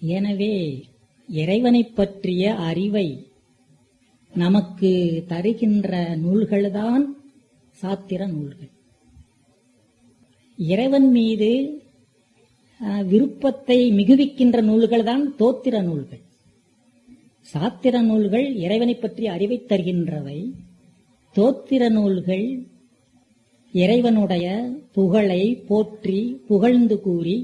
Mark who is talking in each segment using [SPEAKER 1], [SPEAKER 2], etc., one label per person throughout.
[SPEAKER 1] எனவே இறைவனைப் பற்றிய அறிவை நமக்கு தருகின்ற நூல்கள்தான் சாத்திர நூல்கள் இறைவன் மீது அஹ், விருப்பத்தை மிகுவிக்கின்ற நூல்கள் தான் தோத்திர நூல்கள் சாத்திர நூல்கள் இறைவனைப் பற்றிய அறிவை தருகின்றவை தோத்திர நூல்கள் இறைவனுடைய புகழை போற்றி புகழ்ந்து கூறி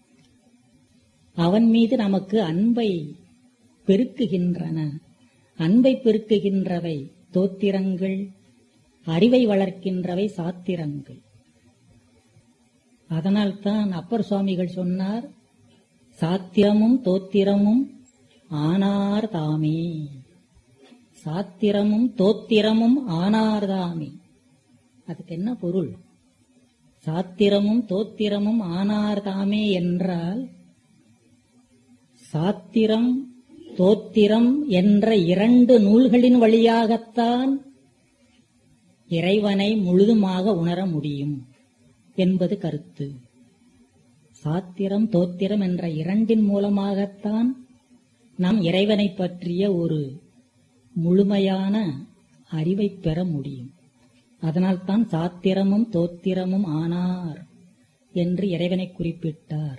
[SPEAKER 1] அவன் மீது நமக்கு அன்பை பெருக்குகின்றன அன்பை பெருக்குகின்றவை தோத்திரங்கள் அறிவை வளர்க்கின்றவை சாத்திரங்கள் அதனால்தான் அப்பர் சுவாமிகள் சொன்னார் சாத்திரமும் தோத்திரமும் ஆனார் தாமே சாத்திரமும் தோத்திரமும் ஆனார் தாமே அதுக்கு என்ன பொருள் சாத்திரமும் தோத்திரமும் ஆனார் தாமே என்றால் சாத்திரம் தோத்திரம் என்ற இரண்டு நூல்களின் வழியாகத்தான் இறைவனை முழுதுமாக உணர முடியும் என்பது கருத்து சாத்திரம் தோத்திரம் என்ற இரண்டின் மூலமாகத்தான் நாம் இறைவனைப் பற்றிய ஒரு முழுமையான அறிவை பெற முடியும் அதனால்தான் சாத்திரமும் தோத்திரமும் ஆனார் என்று இறைவனை குறிப்பிட்டார்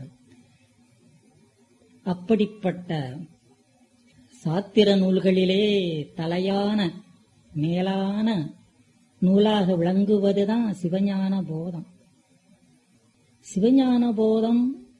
[SPEAKER 1] அப்படிப்பட்ட சாத்திர நூல்களிலே தலையான மேலான நூலாக விளங்குவதுதான் சிவஞான போதம் சிவஞான போதம்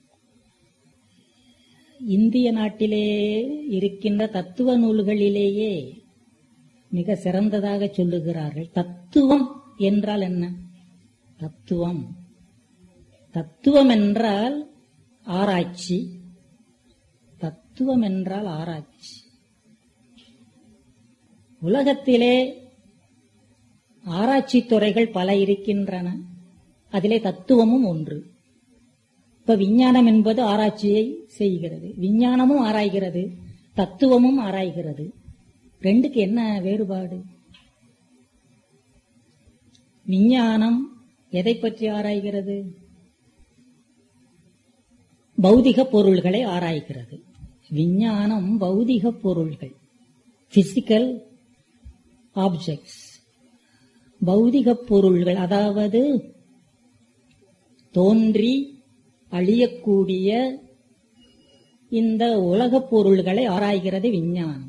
[SPEAKER 1] இந்திய நாட்டிலே இருக்கின்ற தத்துவ நூல்களிலேயே மிக சிறந்ததாக சொல்லுகிறார்கள் தத்துவம் என்றால் என்ன தத்துவம் தத்துவம் என்றால் ஆராய்ச்சி தத்துவம் என்றால் ஆராய்ச்சி உலகத்திலே ஆராய்ச்சி துறைகள் பல இருக்கின்றன அதிலே தத்துவமும் ஒன்று இப்ப விஞ்ஞானம் என்பது ஆராய்ச்சியை செய்கிறது விஞ்ஞானமும் ஆராய்கிறது தத்துவமும் ஆராய்கிறது ரெண்டுக்கு என்ன வேறுபாடு விஞ்ஞானம் எதை பற்றி ஆராய்கிறது பௌதிக பொருள்களை ஆராய்கிறது விஞ்ஞானம் பௌதிக பொருள்கள் பிசிக்கல் ஆப்ஜெக்ட்ஸ் பௌதிக பொருள்கள் அதாவது தோன்றி அழியக்கூடிய இந்த உலகப் பொருள்களை ஆராய்கிறது விஞ்ஞானம்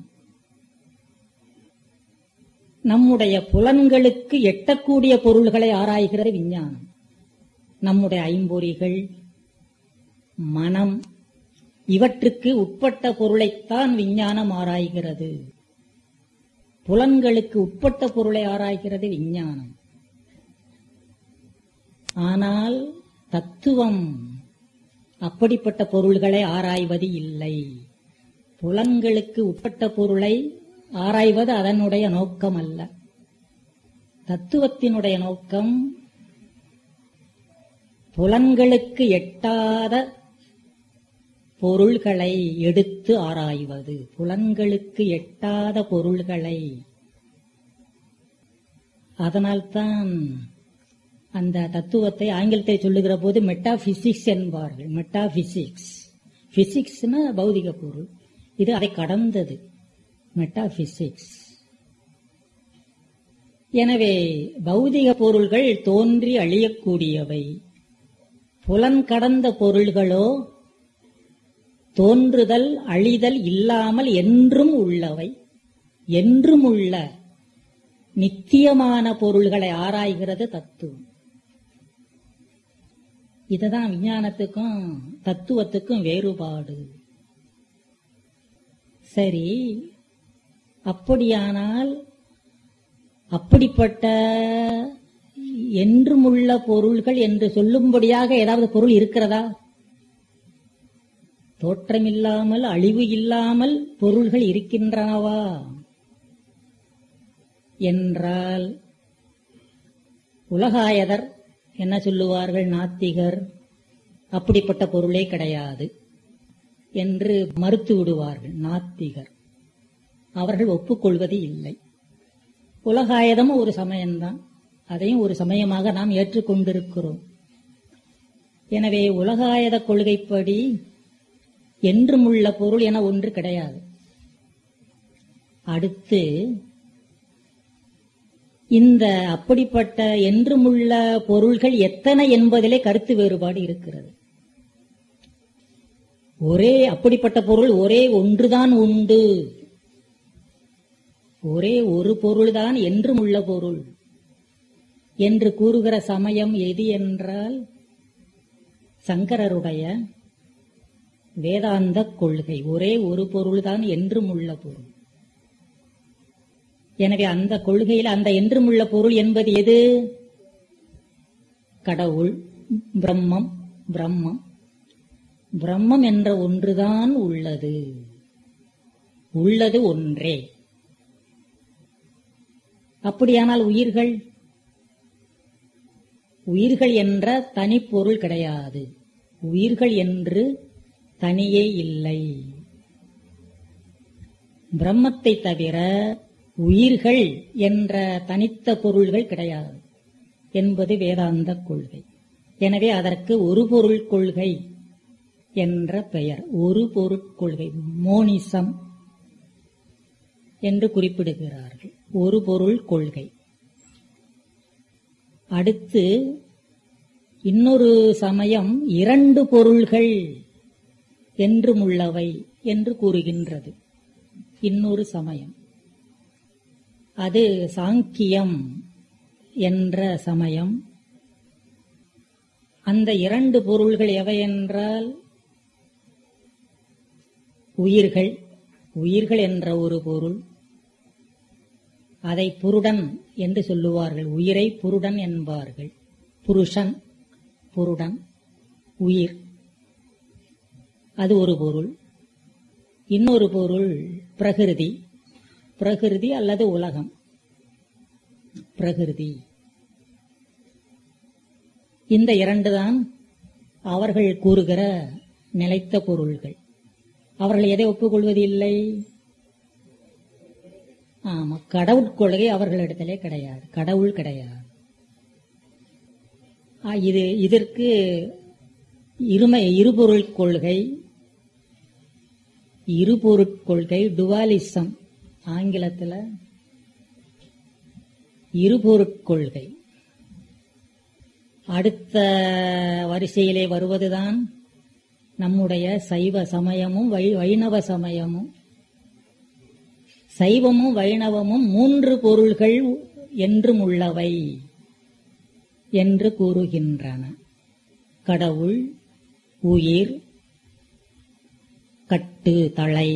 [SPEAKER 1] நம்முடைய புலன்களுக்கு எட்டக்கூடிய பொருள்களை ஆராய்கிறது விஞ்ஞானம் நம்முடைய ஐம்பொறிகள் மனம் இவற்றுக்கு உட்பட்ட பொருளைத்தான் விஞ்ஞானம் ஆராய்கிறது புலன்களுக்கு உட்பட்ட பொருளை ஆராய்கிறது விஞ்ஞானம் ஆனால் தத்துவம் அப்படிப்பட்ட பொருள்களை ஆராய்வது இல்லை புலன்களுக்கு உட்பட்ட பொருளை ஆராய்வது அதனுடைய நோக்கம் அல்ல தத்துவத்தினுடைய நோக்கம் புலன்களுக்கு எட்டாத பொருள்களை எடுத்து ஆராய்வது புலன்களுக்கு எட்டாத பொருள்களை அதனால்தான் அந்த தத்துவத்தை ஆங்கிலத்தை சொல்லுகிற போது மெட்டாபிசிக்ஸ் என்பார்கள் மெட்டாபிசிக்ஸ் பிசிக்ஸ்னா பௌதிக பொருள் இது அதை கடந்தது மெட்டாபிசிக்ஸ் எனவே பௌதிக பொருள்கள் தோன்றி அழியக்கூடியவை புலன் கடந்த பொருள்களோ தோன்றுதல் அழிதல் இல்லாமல் என்றும் உள்ளவை என்றும் உள்ள நித்தியமான பொருள்களை ஆராய்கிறது தத்துவம் இதுதான் விஞ்ஞானத்துக்கும் தத்துவத்துக்கும் வேறுபாடு சரி அப்படியானால் அப்படிப்பட்ட என்றுமுள்ள பொருள்கள் என்று சொல்லும்படியாக ஏதாவது பொருள் இருக்கிறதா தோற்றமில்லாமல் அழிவு இல்லாமல் பொருள்கள் இருக்கின்றனவா என்றால் உலகாயதர் என்ன சொல்லுவார்கள் நாத்திகர் அப்படிப்பட்ட பொருளே கிடையாது என்று மறுத்து விடுவார்கள் நாத்திகர் அவர்கள் ஒப்புக்கொள்வது இல்லை உலகாயதமும் ஒரு சமயம்தான் அதையும் ஒரு சமயமாக நாம் ஏற்றுக்கொண்டிருக்கிறோம் எனவே உலகாயத கொள்கைப்படி என்றுமுள்ள பொருள் என ஒன்று கிடையாது அடுத்து இந்த அப்படிப்பட்ட என்றுமுள்ள பொருள்கள் எத்தனை என்பதிலே கருத்து வேறுபாடு இருக்கிறது ஒரே அப்படிப்பட்ட பொருள் ஒரே ஒன்றுதான் உண்டு ஒரே ஒரு பொருள்தான் என்றும் உள்ள பொருள் என்று கூறுகிற சமயம் எது என்றால் சங்கரருடைய வேதாந்த கொள்கை ஒரே ஒரு பொருள்தான் என்றும் உள்ள பொருள் எனவே அந்த கொள்கையில் அந்த என்றும் உள்ள பொருள் என்பது எது கடவுள் பிரம்மம் பிரம்மம் பிரம்மம் என்ற ஒன்றுதான் உள்ளது உள்ளது ஒன்றே அப்படியானால் உயிர்கள் உயிர்கள் என்ற தனிப்பொருள் கிடையாது உயிர்கள் என்று தனியே இல்லை பிரம்மத்தை தவிர உயிர்கள் என்ற தனித்த பொருள்கள் கிடையாது என்பது வேதாந்த கொள்கை எனவே அதற்கு ஒரு பொருள் கொள்கை என்ற பெயர் ஒரு பொருட்கொள்கை மோனிசம் என்று குறிப்பிடுகிறார்கள் ஒரு பொருள் கொள்கை அடுத்து இன்னொரு சமயம் இரண்டு பொருள்கள் என்றும் உள்ளவை என்று கூறுகின்றது இன்னொரு சமயம் அது சாங்கியம் என்ற சமயம் அந்த இரண்டு பொருள்கள் எவை என்றால் உயிர்கள் உயிர்கள் என்ற ஒரு பொருள் அதை புருடன் என்று சொல்லுவார்கள் உயிரை புருடன் என்பார்கள் புருஷன் புருடன் உயிர் அது ஒரு பொருள் இன்னொரு பொருள் பிரகிருதி பிரகிருதி அல்லது உலகம் பிரகிருதி இந்த இரண்டுதான் அவர்கள் கூறுகிற நிலைத்த பொருள்கள் அவர்கள் எதை ஒப்புக்கொள்வது இல்லை ஆமா கடவுட்கொள்கை அவர்களிடத்திலே கிடையாது கடவுள் கிடையாது ஆ, இது இதற்கு இருமை இருபொருள் கொள்கை இருபொருட்கொள்கை டுவாலிசம் ஆங்கிலத்துல இருபொருட்கொள்கை அடுத்த வரிசையிலே வருவதுதான் நம்முடைய சைவ சமயமும் வை- வைணவ சமயமும் சைவமும் வைணவமும் மூன்று பொருள்கள் என்றும் உள்ளவை என்று கூறுகின்றன கடவுள் உயிர் கட்டு தலை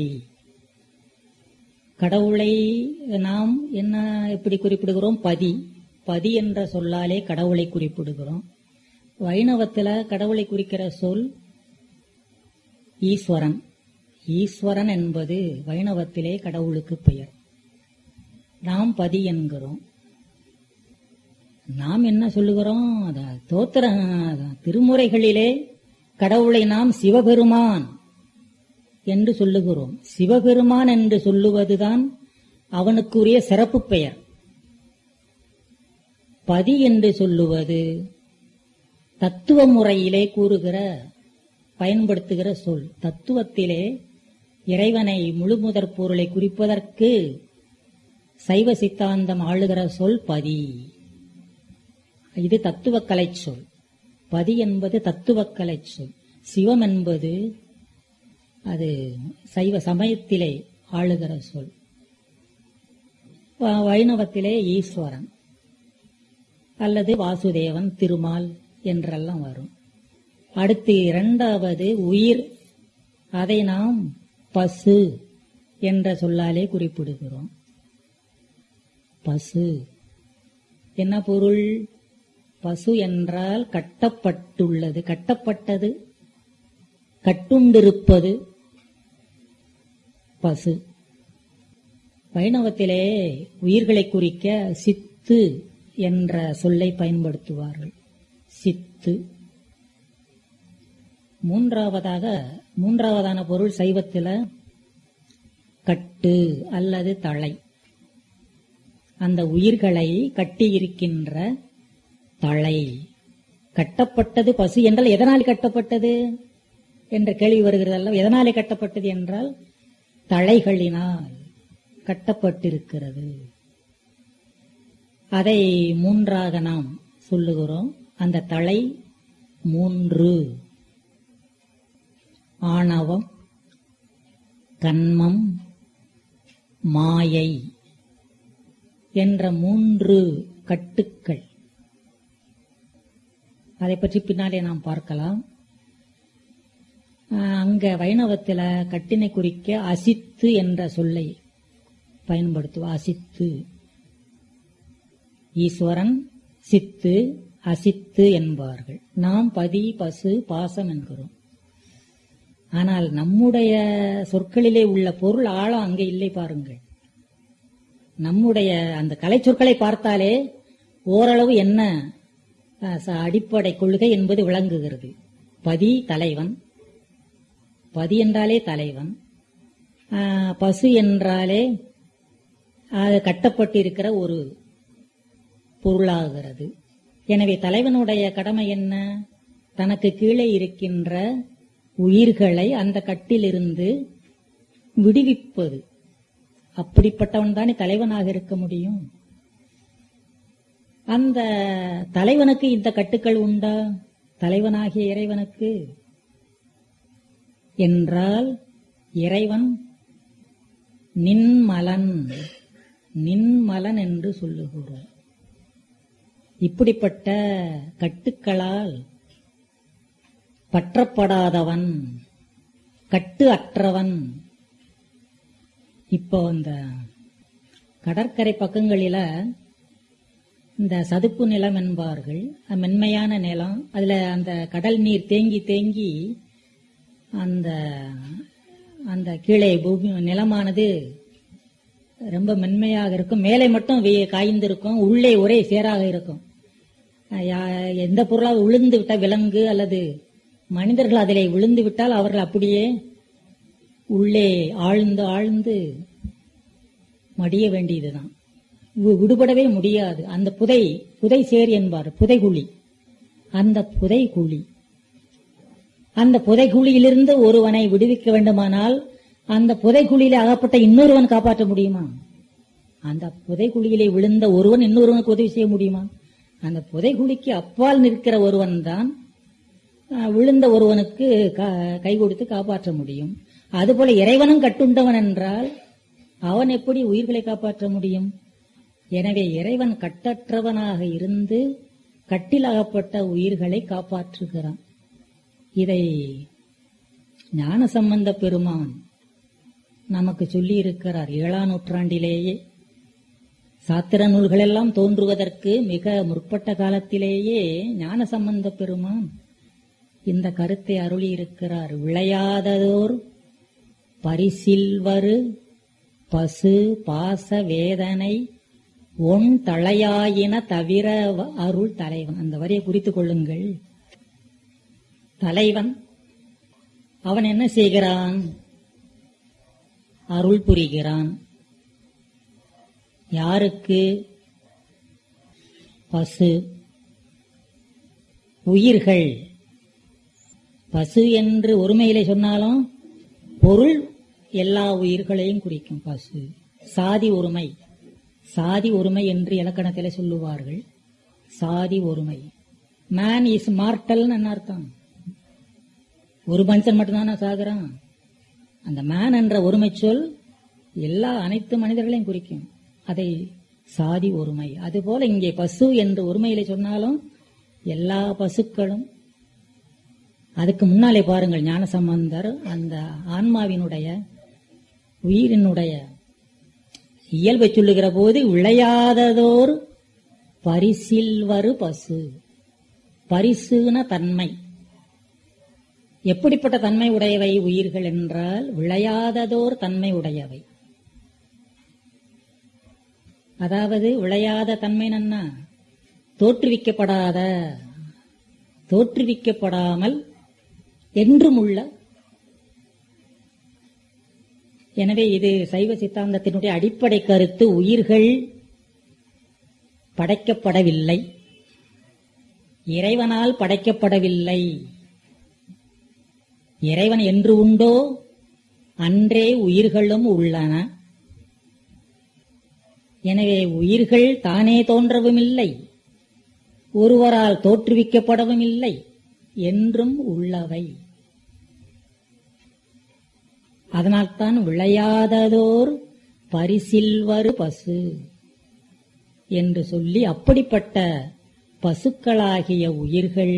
[SPEAKER 1] கடவுளை நாம் என்ன எப்படி குறிப்பிடுகிறோம் பதி பதி என்ற சொல்லாலே கடவுளை குறிப்பிடுகிறோம் வைணவத்துல கடவுளை குறிக்கிற சொல் ஈஸ்வரன் ஈஸ்வரன் என்பது வைணவத்திலே கடவுளுக்கு பெயர் நாம் பதி என்கிறோம் நாம் என்ன சொல்லுகிறோம் அத தோத்திர அதான் திருமுறைகளிலே கடவுளை நாம் சிவபெருமான் என்று சொல்லுகிறோம் சிவபெருமான் என்று சொல்லுவதுதான் அவனுக்குரிய சிறப்பு பெயர் பதி என்று சொல்லுவது தத்துவ முறையிலே கூறுகிற பயன்படுத்துகிற சொல் தத்துவத்திலே இறைவனை முழுமுதற் பொருளை குறிப்பதற்கு சைவ சித்தாந்தம் ஆளுகிற சொல் பதி இது தத்துவக்கலை சொல் பதி என்பது தத்துவக்கலை சொல் சிவம் என்பது அது சைவ சமயத்திலே ஆளுகிற சொல் வ- வைணவத்திலே ஈஸ்வரன் அல்லது வாசுதேவன் திருமால் என்றெல்லாம் வரும் அடுத்து இரண்டாவது உயிர் அதை நாம் பசு என்ற சொல்லாலே குறிப்பிடுகிறோம் பசு என்ன பொருள் பசு என்றால் கட்டப்பட்டுள்ளது கட்டப்பட்டது கட்டுண்டிருப்பது பசு வைணவத்திலே உயிர்களை குறிக்க சித்து என்ற சொல்லை பயன்படுத்துவார்கள் சித்து மூன்றாவதாக மூன்றாவதான பொருள் சைவத்தில கட்டு அல்லது தலை அந்த உயிர்களை கட்டியிருக்கின்ற தலை கட்டப்பட்டது பசு என்றால் எதனால் கட்டப்பட்டது என்ற கேள்வி வருகிறது அல்ல எதனாலே கட்டப்பட்டது என்றால் தழைகளினால் கட்டப்பட்டிருக்கிறது அதை மூன்றாக நாம் சொல்லுகிறோம் அந்த தலை மூன்று ஆணவம் கண்மம் மாயை என்ற மூன்று கட்டுக்கள் அதை பற்றி பின்னாலே நாம் பார்க்கலாம் ஆஹ் அங்க வைணவத்துல கட்டினை குறிக்க அசித்து என்ற சொல்லை பயன்படுத்துவோம் அசித்து ஈஸ்வரன் சித்து அசித்து என்பார்கள் நாம் பதி பசு பாசம் என்கிறோம் ஆனால் நம்முடைய சொற்களிலே உள்ள பொருள் ஆழம் அங்கே இல்லை பாருங்கள் நம்முடைய அந்த கலை சொற்களை பார்த்தாலே ஓரளவு என்ன அஹ், ச- அடிப்படை கொள்கை என்பது விளங்குகிறது பதி தலைவன் பதி என்றாலே தலைவன் ஆஹ், பசு என்றாலே அது கட்டப்பட்டிருக்கிற ஒரு பொருளாகிறது எனவே தலைவனுடைய கடமை என்ன தனக்கு கீழே இருக்கின்ற உயிர்களை அந்த கட்டிலிருந்து விடுவிப்பது அப்படிப்பட்டவன் தானே தலைவனாக இருக்க முடியும் அந்த தலைவனுக்கு இந்த கட்டுக்கள் உண்டா தலைவனாகிய இறைவனுக்கு என்றால் இறைவன் நின்மலன் நின்மலன் என்று சொல்லுகிறோம் இப்படிப்பட்ட கட்டுக்களால் பற்றப்படாதவன் கட்டு அற்றவன் இப்போ இந்த கடற்கரை பக்கங்களில இந்த சதுப்பு நிலம் என்பார்கள் அது மென்மையான நிலம் அதுல அந்த கடல் நீர் தேங்கி தேங்கி அந்த அந்த கீழே பூமி நிலமானது ரொம்ப மென்மையாக இருக்கும் மேலே மட்டும் வே- காய்ந்திருக்கும் உள்ளே ஒரே சேராக இருக்கும் அஹ் யா- எந்த பொருளாக விழுந்து விட்ட விலங்கு அல்லது மனிதர்கள் அதிலே விழுந்து விட்டால் அவர்கள் அப்படியே உள்ளே ஆழ்ந்து ஆழ்ந்து மடிய வேண்டியதுதான் வி- விடுபடவே முடியாது அந்த புதை புதை சேர் என்பார் புதைகுழி அந்த புதைகுழி அந்த புதைகுழியிலிருந்து ஒருவனை விடுவிக்க வேண்டுமானால் அந்த புதைகுழியிலே அகப்பட்ட இன்னொருவன் காப்பாற்ற முடியுமா அந்த புதைகுழியிலே விழுந்த ஒருவன் இன்னொருவனுக்கு உதவி செய்ய முடியுமா அந்த புதைகுழிக்கு அப்பால் நிற்கிற ஒருவன் தான் அஹ், விழுந்த ஒருவனுக்கு கா- கை கொடுத்து காப்பாற்ற முடியும் அதுபோல இறைவனும் கட்டுண்டவன் என்றால் அவன் எப்படி உயிர்களை காப்பாற்ற முடியும் எனவே இறைவன் கட்டற்றவனாக இருந்து கட்டில் அகப்பட்ட உயிர்களை காப்பாற்றுகிறான் இதை ஞான சம்பந்த பெருமான் நமக்கு சொல்லி இருக்கிறார் ஏழாம் நூற்றாண்டிலேயே சாத்திர நூல்கள் எல்லாம் தோன்றுவதற்கு மிக முற்பட்ட காலத்திலேயே ஞான சம்பந்த பெருமான் இந்த கருத்தை அருளி இருக்கிறார் விளையாததோர் பரிசில்வரு பசு பாச வேதனை ஒன் தளையாயின தவிர வ- அருள் தலைவன் அந்த வரியை குறித்துக் கொள்ளுங்கள் தலைவன் அவன் என்ன செய்கிறான் அருள் புரிகிறான் யாருக்கு பசு உயிர்கள் பசு என்று ஒருமையிலே சொன்னாலும் பொருள் எல்லா உயிர்களையும் குறிக்கும் பசு சாதி ஒருமை சாதி ஒருமை என்று இலக்கணத்திலே சொல்லுவார்கள் சாதி ஒருமை மேன் இஸ் மார்டல்னு என்ன அர்த்தம் ஒரு மனுஷன் மட்டும்தானே சாகுறான் அந்த மேன் என்ற ஒருமை சொல் எல்லா அனைத்து மனிதர்களையும் குறிக்கும் அதை சாதி ஒருமை அதுபோல இங்கே பசு என்று ஒருமையிலே சொன்னாலும் எல்லா பசுக்களும் அதுக்கு முன்னாலே பாருங்கள் ஞானசம்பந்தர் அந்த ஆன்மாவினுடைய உயிரினுடைய இயல்பை சொல்லுகிற போது விளையாததோர் பரிசில்வரு பசு பரிசுன தன்மை எப்படிப்பட்ட தன்மை உடையவை உயிர்கள் என்றால் விளையாததோர் தன்மை உடையவை அதாவது விளையாத தன்மை நன்னா தோற்றுவிக்கப்படாத தோற்றுவிக்கப்படாமல் என்றும் உள்ள எனவே இது சைவ சித்தாந்தத்தினுடைய அடிப்படை கருத்து உயிர்கள் படைக்கப்படவில்லை இறைவனால் படைக்கப்படவில்லை இறைவன் என்று உண்டோ அன்றே உயிர்களும் உள்ளன எனவே உயிர்கள் தானே தோன்றவும் இல்லை ஒருவரால் தோற்றுவிக்கப்படவும் இல்லை என்றும் உள்ளவை அதனால்தான் விளையாததோர் பரிசில்வரு பசு என்று சொல்லி அப்படிப்பட்ட பசுக்களாகிய உயிர்கள்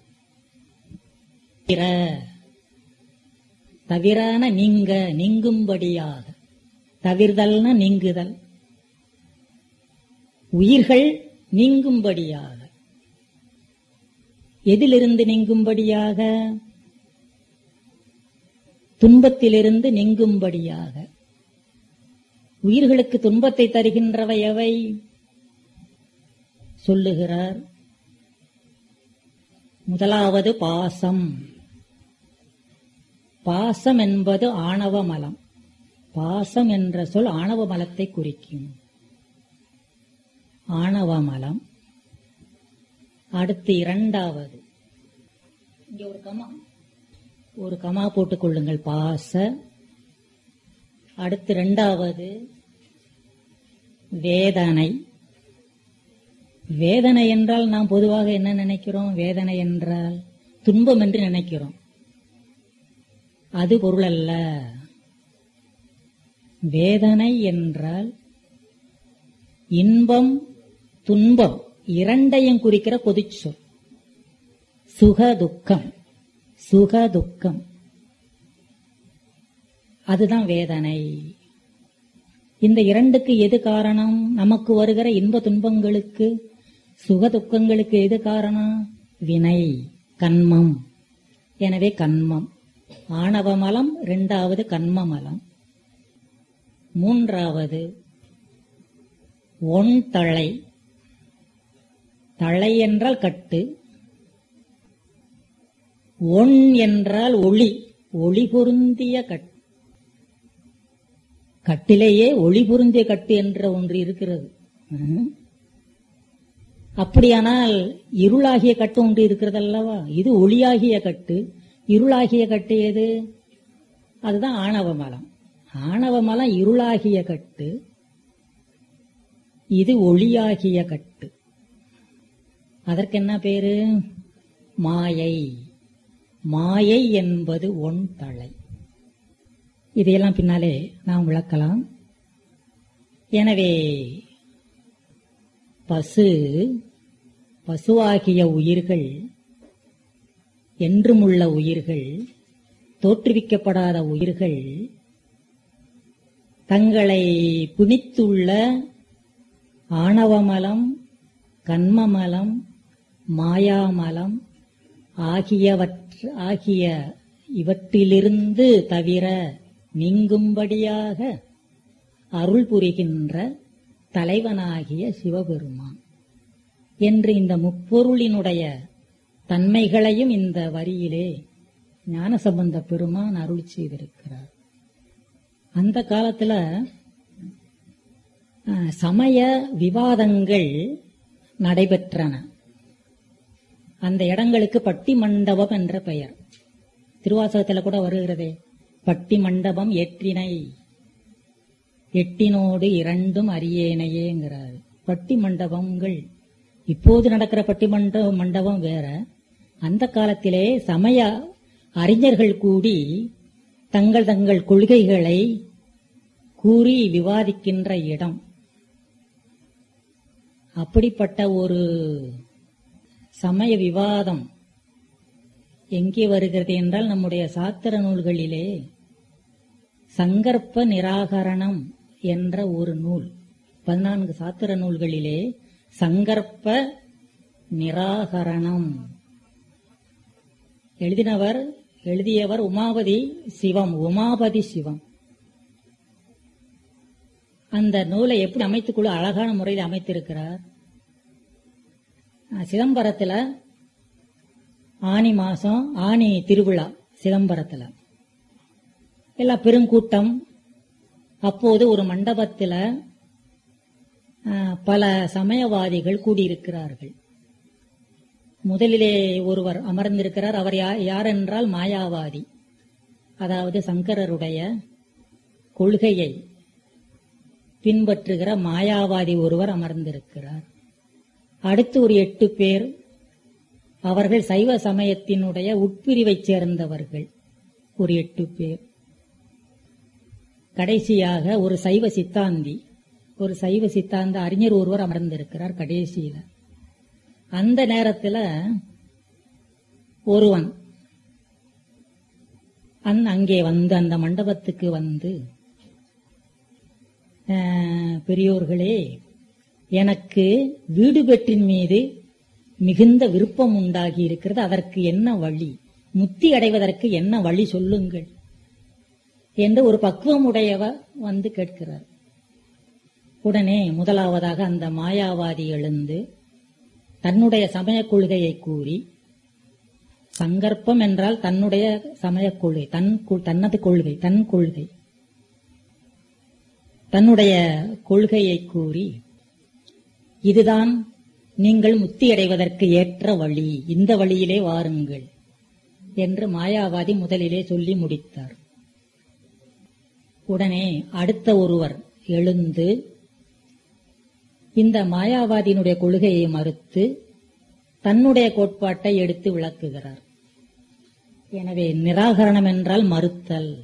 [SPEAKER 1] தவிர தவிரான நீங்க நீங்கும்படியாக தவிர்தல்னா நீங்குதல் உயிர்கள் நீங்கும்படியாக எதிலிருந்து நீங்கும்படியாக துன்பத்திலிருந்து நீங்கும்படியாக உயிர்களுக்கு துன்பத்தை தருகின்றவை எவை சொல்லுகிறார் முதலாவது பாசம் பாசம் என்பது ஆணவ மலம் பாசம் என்ற சொல் ஆணவ மலத்தை குறிக்கும் ஆணவ மலம் அடுத்து இரண்டாவது இங்க ஒரு கமா ஒரு கமா போட்டுக் கொள்ளுங்கள் பாச அடுத்து இரண்டாவது வேதனை வேதனை என்றால் நாம் பொதுவாக என்ன நினைக்கிறோம் வேதனை என்றால் துன்பம் என்று நினைக்கிறோம் அது பொருள் அல்ல வேதனை என்றால் இன்பம் துன்பம் இரண்டையும் குறிக்கிற பொதுச்சொல் சுக துக்கம் சுக துக்கம் அதுதான் வேதனை இந்த இரண்டுக்கு எது காரணம் நமக்கு வருகிற இன்ப துன்பங்களுக்கு சுக துக்கங்களுக்கு எது காரணம் வினை கண்மம் எனவே கண்மம் ஆணவ மலம் இரண்டாவது கண்ம மலம் மூன்றாவது ஒன் தழை தழை என்றால் கட்டு ஒன் என்றால் ஒளி ஒளி பொருந்திய கட்டு கட்டிலேயே ஒளி பொருந்திய கட்டு என்ற ஒன்று இருக்கிறது ம். அப்படியானால் இருளாகிய கட்டு ஒன்று இருக்கிறது அல்லவா இது ஒளியாகிய கட்டு இருளாகிய கட்டு எது அதுதான் ஆணவ மலம் ஆணவ மலம் இருளாகிய கட்டு இது ஒளியாகிய கட்டு அதற்கு என்ன பேரு மாயை மாயை என்பது ஒன் தலை இதையெல்லாம் பின்னாலே நாம் விளக்கலாம் எனவே பசு பசுவாகிய உயிர்கள் என்றுமுள்ள உயிர்கள் தோற்றுவிக்கப்படாத உயிர்கள் தங்களை பிணித்துள்ள ஆணவமலம் கண்மமலம் மாயாமலம் ஆகியவற்ற ஆகிய இவற்றிலிருந்து தவிர நீங்கும்படியாக அருள் புரிகின்ற தலைவனாகிய சிவபெருமான் என்று இந்த முப்பொருளினுடைய தன்மைகளையும் இந்த வரியிலே ஞானசம்பந்த பெருமான் அருள் செய்திருக்கிறார் அந்த காலத்துல அஹ், சமய விவாதங்கள் நடைபெற்றன அந்த இடங்களுக்கு பட்டி மண்டபம் என்ற பெயர் திருவாசகத்துல கூட வருகிறதே பட்டி மண்டபம் ஏற்றினை எட்டினோடு இரண்டும் அரியேனையேங்கிறார் பட்டி மண்டபங்கள் இப்போது நடக்கிற பட்டி மண்ட மண்டபம் வேற அந்த காலத்திலே சமய அறிஞர்கள் கூடி தங்கள் தங்கள் கொள்கைகளை கூறி விவாதிக்கின்ற இடம் அப்படிப்பட்ட ஒரு சமய விவாதம் எங்கே வருகிறது என்றால் நம்முடைய சாத்திர நூல்களிலே சங்கற்ப நிராகரணம் என்ற ஒரு நூல் பதினான்கு சாத்திர நூல்களிலே சங்கற்ப நிராகரணம் எழுதினவர் எழுதியவர் உமாபதி சிவம் உமாபதி சிவம் அந்த நூலை எப்படி அமைத்துக்கொள்ள அழகான முறையில் அமைத்திருக்கிறார் அஹ் சிதம்பரத்துல ஆனி மாசம் ஆனி திருவிழா சிதம்பரத்துல எல்லாம் பெருங்கூட்டம் அப்போது ஒரு மண்டபத்துல அஹ், பல சமயவாதிகள் கூடியிருக்கிறார்கள் முதலிலே ஒருவர் அமர்ந்திருக்கிறார் அவர் யா- யார் என்றால் மாயாவாதி அதாவது சங்கரருடைய கொள்கையை பின்பற்றுகிற மாயாவாதி ஒருவர் அமர்ந்திருக்கிறார் அடுத்து ஒரு எட்டு பேர் அவர்கள் சைவ சமயத்தினுடைய உட்பிரிவைச் சேர்ந்தவர்கள் ஒரு எட்டு பேர் கடைசியாக ஒரு சைவ சித்தாந்தி ஒரு சைவ சித்தாந்த அறிஞர் ஒருவர் அமர்ந்திருக்கிறார் கடைசியில அந்த நேரத்துல ஒருவன் அந் அங்கே வந்து அந்த மண்டபத்துக்கு வந்து "அஹ், பெரியோர்களே எனக்கு வீடு பெற்றின் மீது மிகுந்த விருப்பம் உண்டாகி இருக்கிறது அதற்கு என்ன வழி முத்தி அடைவதற்கு என்ன வழி சொல்லுங்கள் என்று ஒரு பக்குவம் உடையவர் வந்து கேட்கிறார் உடனே முதலாவதாக அந்த மாயாவாதி எழுந்து தன்னுடைய சமயக் கொள்கையை கூறி சங்கற்பம் என்றால் தன்னுடைய சமயக் கொள்கை தன் கொ- தனது கொள்கை தன் கொள்கை தன்னுடைய கொள்கையை கூறி இதுதான் நீங்கள் முத்தி அடைவதற்கு ஏற்ற வழி இந்த வழியிலே வாருங்கள் என்று மாயாவாதி முதலிலே சொல்லி முடித்தார் உடனே அடுத்த ஒருவர் எழுந்து இந்த மாயாவாதியினுடைய கொள்கையை மறுத்து தன்னுடைய கோட்பாட்டை எடுத்து விளக்குகிறார் எனவே நிராகரணம் என்றால் மறுத்தல்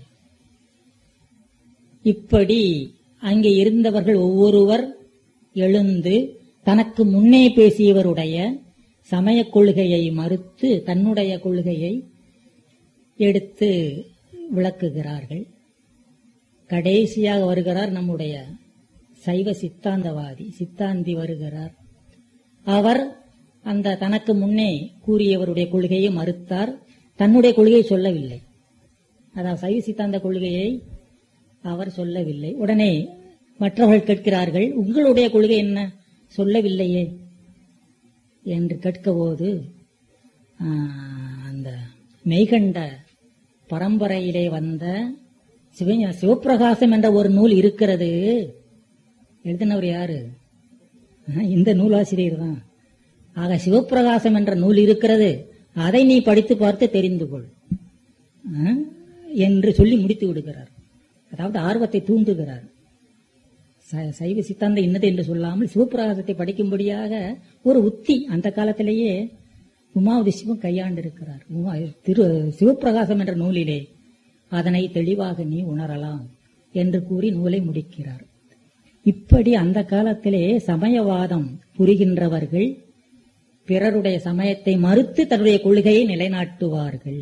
[SPEAKER 1] இப்படி அங்கே இருந்தவர்கள் ஒவ்வொருவர் எழுந்து தனக்கு முன்னே பேசியவருடைய சமயக் கொள்கையை மறுத்து தன்னுடைய கொள்கையை எடுத்து விளக்குகிறார்கள் கடைசியாக வருகிறார் நம்முடைய சைவ சித்தாந்தவாதி சித்தாந்தி வருகிறார் அவர் அந்த தனக்கு முன்னே கூறியவருடைய கொள்கையை மறுத்தார் தன்னுடைய கொள்கையை சொல்லவில்லை அதாவது சைவ சித்தாந்த கொள்கையை அவர் சொல்லவில்லை உடனே மற்றவர்கள் கேட்கிறார்கள் உங்களுடைய கொள்கை என்ன சொல்லவில்லையே என்று கேட்கபோது ஆஹ், அந்த மெய்கண்ட பரம்பரையிலே வந்த சிவ சிவப்பிரகாசம் என்ற ஒரு நூல் இருக்கிறது எழுதினவர் யாரு ஆஹ், இந்த நூலாசிரியர் தான் ஆக சிவப்பிரகாசம் என்ற நூல் இருக்கிறது அதை நீ படித்து பார்த்து தெரிந்து கொள் ஆஹ், என்று சொல்லி முடித்து விடுகிறார் அதாவது ஆர்வத்தை தூண்டுகிறார் ச- சைவ சித்தாந்தம் இன்னது என்று சொல்லாமல் சிவப்பிரகாசத்தை படிக்கும்படியாக ஒரு உத்தி அந்த காலத்திலேயே உமாவதி சிவம் கையாண்டிருக்கிறார் உமா திரு சிவப்பிரகாசம் என்ற நூலிலே அதனை தெளிவாக நீ உணரலாம் என்று கூறி நூலை முடிக்கிறார் இப்படி அந்த காலத்திலே சமயவாதம் புரிகின்றவர்கள் பிறருடைய சமயத்தை மறுத்து தன்னுடைய கொள்கையை நிலைநாட்டுவார்கள்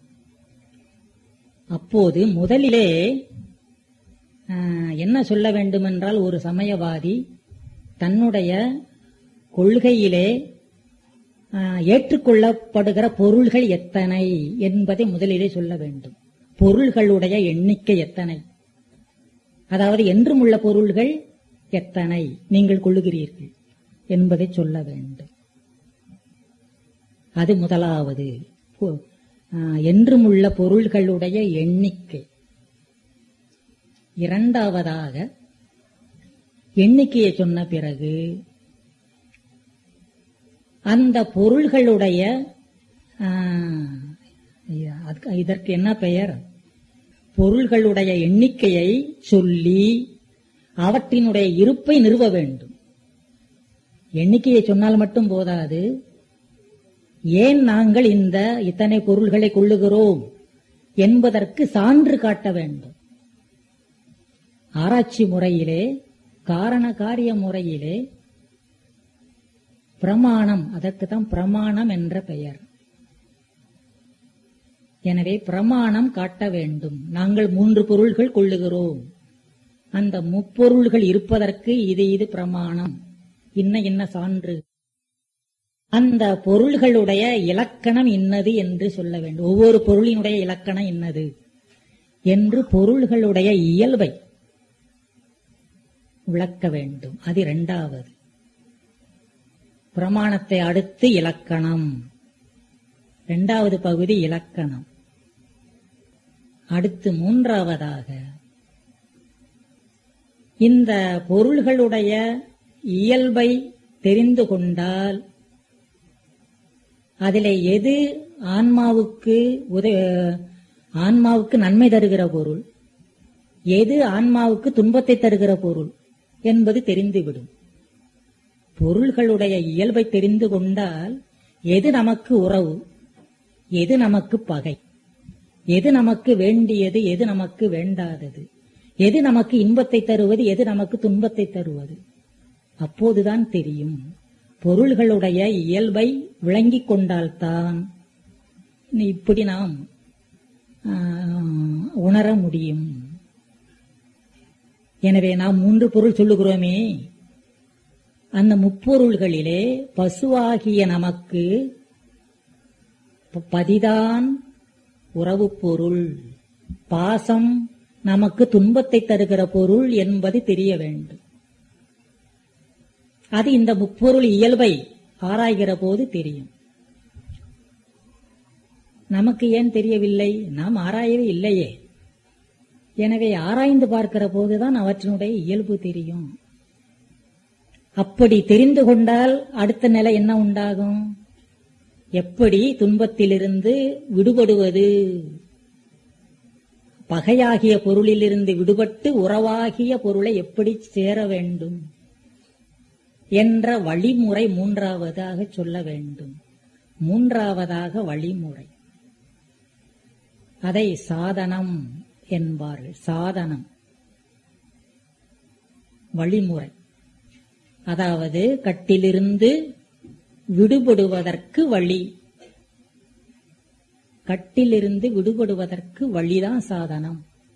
[SPEAKER 1] அப்போது முதலிலே ஆஹ், என்ன சொல்ல வேண்டுமென்றால் ஒரு சமயவாதி தன்னுடைய கொள்கையிலே ஆஹ், ஏற்றுக்கொள்ளப்படுகிற பொருள்கள் எத்தனை என்பதை முதலிலே சொல்ல வேண்டும் பொருள்களுடைய எண்ணிக்கை எத்தனை அதாவது என்றும் உள்ள பொருள்கள் எத்தனை நீங்கள் கொள்ளுகிறீர்கள் என்பதை சொல்ல வேண்டும் அது முதலாவது பொ- ஆஹ், என்றும் உள்ள பொருள்களுடைய எண்ணிக்கை இரண்டாவதாக எண்ணிக்கையை சொன்ன பிறகு அந்த பொருள்களுடைய ஆஹ், அதுக்கு- இதற்கு என்ன பெயர் பொருள்களுடைய எண்ணிக்கையை சொல்லி அவற்றினுடைய இருப்பை நிறுவ வேண்டும் எண்ணிக்கையை சொன்னால் மட்டும் போதாது ஏன் நாங்கள் இந்த இத்தனை பொருள்களை கொள்ளுகிறோம் என்பதற்கு சான்று காட்ட வேண்டும் ஆராய்ச்சி முறையிலே காரண காரிய முறையிலே பிரமாணம் அதற்கு தான் பிரமாணம் என்ற பெயர் எனவே பிரமாணம் காட்ட வேண்டும் நாங்கள் மூன்று பொருள்கள் கொள்ளுகிறோம் அந்த முப்பொருள்கள் இருப்பதற்கு இது இது பிரமாணம் இன்ன இன்ன சான்று அந்த பொருள்களுடைய இலக்கணம் இன்னது என்று சொல்ல வேண்டும் ஒவ்வொரு பொருளினுடைய இலக்கணம் இன்னது என்று பொருள்களுடைய இயல்பை விளக்க வேண்டும் அது இரண்டாவது பிரமாணத்தை அடுத்து இலக்கணம் இரண்டாவது பகுதி இலக்கணம் அடுத்து மூன்றாவதாக இந்த பொருள்களுடைய இயல்பை தெரிந்து கொண்டால் அதிலே எது ஆன்மாவுக்கு உத ஆன்மாவுக்கு நன்மை தருகிற பொருள் எது ஆன்மாவுக்கு துன்பத்தை தருகிற பொருள் என்பது தெரிந்துவிடும் பொருள்களுடைய இயல்பை தெரிந்து கொண்டால் எது நமக்கு உறவு எது நமக்கு பகை எது நமக்கு வேண்டியது எது நமக்கு வேண்டாதது எது நமக்கு இன்பத்தை தருவது எது நமக்கு துன்பத்தை தருவது அப்போதுதான் தெரியும் பொருள்களுடைய இயல்பை விளங்கிக் கொண்டால்தான் இப்படி நாம் ஆ, உணர முடியும் எனவே நாம் மூன்று பொருள் சொல்லுகிறோமே அந்த முப்பொருள்களிலே பசுவாகிய நமக்கு ப- பதிதான் உறவு பொருள் பாசம் நமக்கு துன்பத்தை தருகிற பொருள் என்பது தெரிய வேண்டும் அது இந்த முப்பொருள் இயல்பை ஆராய்கிற போது தெரியும் நமக்கு ஏன் தெரியவில்லை நாம் ஆராயவே இல்லையே எனவே ஆராய்ந்து பார்க்கிற போதுதான் அவற்றினுடைய இயல்பு தெரியும் அப்படி தெரிந்து கொண்டால் அடுத்த நிலை என்ன உண்டாகும் எப்படி துன்பத்திலிருந்து விடுபடுவது பகையாகிய பொருளிலிருந்து விடுபட்டு உறவாகிய பொருளை எப்படி சேர வேண்டும் என்ற வழிமுறை மூன்றாவதாக சொல்ல வேண்டும் மூன்றாவதாக வழிமுறை அதை சாதனம் என்பார்கள் சாதனம் வழிமுறை அதாவது கட்டிலிருந்து விடுபடுவதற்கு வழி கட்டிலிருந்து விடுபடுவதற்கு வழிதான் சாதனம்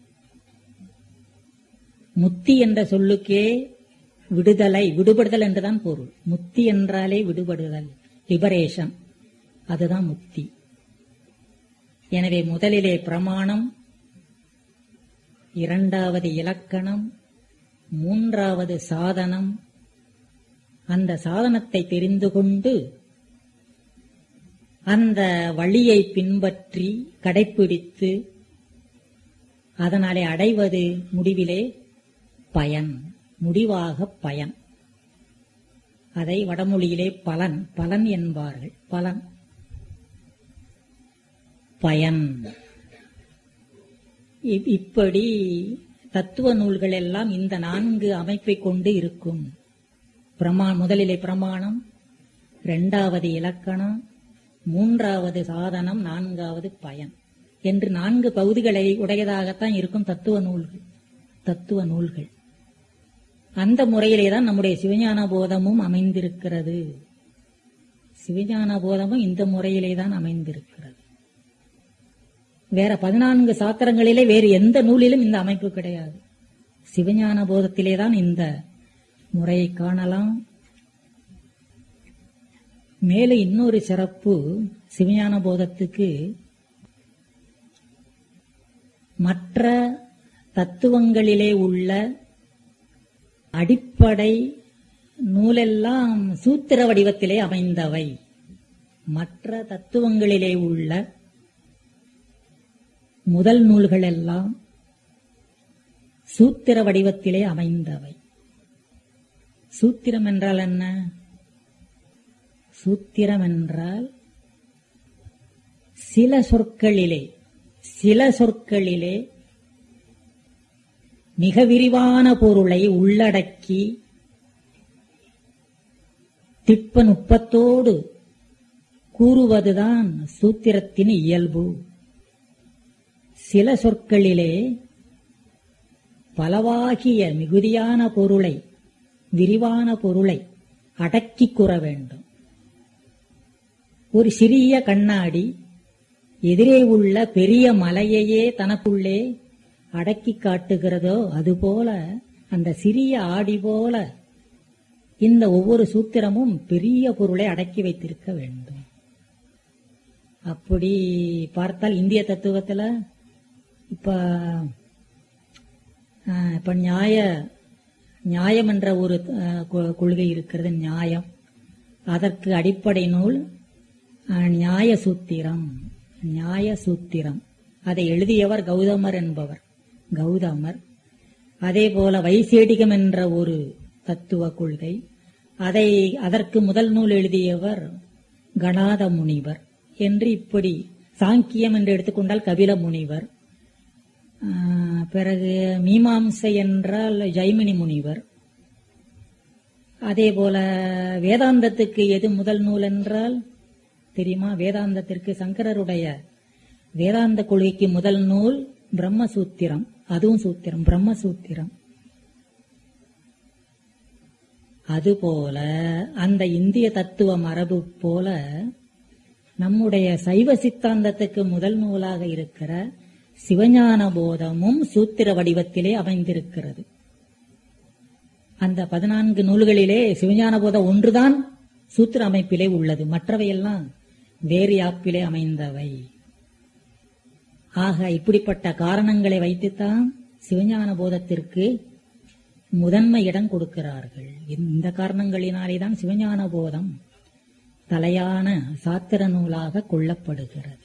[SPEAKER 1] முத்தி என்ற சொல்லுக்கே விடுதலை விடுபடுதல் என்றுதான் பொருள் முத்தி என்றாலே விடுபடுதல் லிபரேஷன் அதுதான் முத்தி எனவே முதலிலே பிரமாணம் இரண்டாவது இலக்கணம் மூன்றாவது சாதனம் அந்த சாதனத்தை தெரிந்து கொண்டு அந்த வழியை பின்பற்றி கடைப்பிடித்து அதனாலே அடைவது முடிவிலே பயன் முடிவாக பயன் அதை வடமொழியிலே பலன் பலன் என்பார்கள் பலன் பயன் இப்- இப்படி தத்துவ நூல்கள் எல்லாம் இந்த நான்கு அமைப்பை கொண்டு இருக்கும் பிரமா முதலிலே பிரமாணம் இரண்டாவது இலக்கணம் மூன்றாவது சாதனம் நான்காவது பயன் என்று நான்கு பகுதிகளை உடையதாகத்தான் இருக்கும் தத்துவ நூல்கள் தத்துவ நூல்கள் அந்த முறையிலே தான் நம்முடைய சிவஞான போதமும் அமைந்திருக்கிறது சிவஞான போதமும் இந்த முறையிலே தான் அமைந்திருக்கிறது வேற பதினான்கு சாத்திரங்களிலே வேறு எந்த நூலிலும் இந்த அமைப்பு கிடையாது சிவஞான போதத்திலே தான் இந்த முறையை காணலாம் மேலும் இன்னொரு சிறப்பு சிவஞான போதத்துக்கு மற்ற தத்துவங்களிலே உள்ள அடிப்படை நூலெல்லாம் சூத்திர வடிவத்திலே அமைந்தவை மற்ற தத்துவங்களிலே உள்ள முதல் நூல்கள் எல்லாம் சூத்திர வடிவத்திலே அமைந்தவை சூத்திரம் என்றால் என்ன சூத்திரம் என்றால் சில சொற்களிலே சில சொற்களிலே மிக விரிவான பொருளை உள்ளடக்கி திட்ப நுட்பத்தோடு கூறுவதுதான் சூத்திரத்தின் இயல்பு சில சொற்களிலே பலவாகிய மிகுதியான பொருளை விரிவான பொருளை அடக்கி கூற வேண்டும் ஒரு சிறிய கண்ணாடி எதிரே உள்ள பெரிய மலையையே தனக்குள்ளே அடக்கி காட்டுகிறதோ அதுபோல அந்த சிறிய ஆடி போல இந்த ஒவ்வொரு சூத்திரமும் பெரிய பொருளை அடக்கி வைத்திருக்க வேண்டும் அப்படி பார்த்தால் இந்திய தத்துவத்துல இப்ப ஆஹ், இப்ப நியாய நியாயம் என்ற ஒரு ஆஹ், கொ- கொள்கை இருக்கிறது நியாயம் அதற்கு அடிப்படை நூல் ஆஹ், நியாய சூத்திரம் நியாய சூத்திரம் அதை எழுதியவர் கௌதமர் என்பவர் கௌதமர் அதே போல வைசேடிகம் என்ற ஒரு தத்துவ கொள்கை அதை அதற்கு முதல் நூல் எழுதியவர் கணாத முனிவர் என்று இப்படி சாங்கியம் என்று எடுத்துக்கொண்டால் கபில முனிவர் ஆஹ், பிறகு மீமாம்சை என்றால் ஜைமினி முனிவர் அதே போல வேதாந்தத்துக்கு எது முதல் நூல் என்றால் தெரியுமா வேதாந்தத்திற்கு சங்கரருடைய வேதாந்த கொள்கைக்கு முதல் நூல் பிரம்மசூத்திரம் அதுவும் சூத்திரம் பிரம்மசூத்திரம் அதுபோல அந்த இந்திய தத்துவ மரபு போல நம்முடைய சைவ சித்தாந்தத்துக்கு முதல் நூலாக இருக்கிற சிவஞான போதமும் சூத்திர வடிவத்திலே அமைந்திருக்கிறது அந்த பதினான்கு நூல்களிலே சிவஞான போதம் ஒன்றுதான் சூத்திர அமைப்பிலே உள்ளது மற்றவையெல்லாம் வேறு யாப்பிலே அமைந்தவை ஆக இப்படிப்பட்ட காரணங்களை வைத்துத்தான் சிவஞான போதத்திற்கு முதன்மை இடம் கொடுக்கிறார்கள் இந்த காரணங்களினாலே தான் சிவஞான போதம் தலையான சாத்திர நூலாக கொள்ளப்படுகிறது